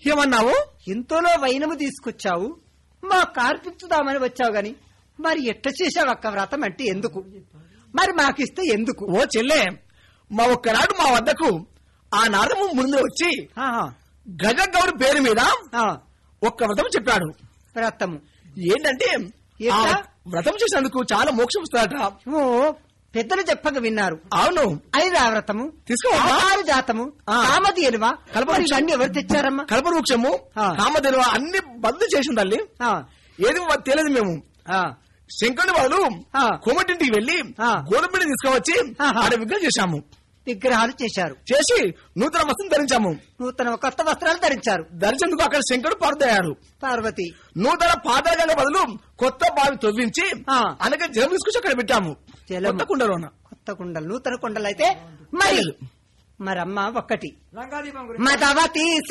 ఏమన్నావు ఇంతలో వైనము తీసుకొచ్చావు మా కార్పించుదామని వచ్చావు గాని మరి ఎట్ట చేశావు అక్క వ్రతం అంటే ఎందుకు మరి మాకిస్తే ఎందుకు ఓ చెల్లె మా ఒక్కనాడు మా వద్దకు ఆ నారదము ముందు వచ్చి ఆహా, గజగౌరి పేరు మీద ఆ, ఒక్క వ్రతం చెప్పాడు వ్రతము ఏంటంటే ఆ ఎట్లా? వ్రతం చేసినందుకు చాలా మోక్షం వస్తుందట ఓ పెద్దలు చెప్పక విన్నారు అవును ఐదా వ్రతము తీసుకోవమ్మా. ఆహార జాతము ఆ. కామది ఎనువా కల్పవృక్షం. మరి ఇవన్నీ ఎవరు తెచ్చారమ్మా కల్ప వృక్షము ఆ. కామధేను అన్ని బదులు చేసింది తల్లి ఆ, ఏది మాకు తెలియదు మేము ఆ, శంకరుని బదులు ఆ. కోమటింటికి వెళ్లి ఆ. గోధుమపిండి తీసుకువచ్చి ఆహా. ఆడ విగ్రహం చేశాము విగ్రహాలు చేశారు చేసి నూతన వస్త్రం ధరించాము నూతన కొత్త వస్త్రాలు ధరించారు ధరించేందుకు అక్కడ శంకరుడు పారుదయ్యాడు పార్వతి నూతన పాదాల బదులు కొత్త బావి తవ్వించి ఆ. అనగా జలం తీసుకొచ్చి అక్కడ పెట్టాము జలము. కొత్త కుండలోన కొత్త కుండలు నూతన కుండలు అయితే మరి మరమ్మ ఒక్కటి లంగాదీపం గురించి మదవతి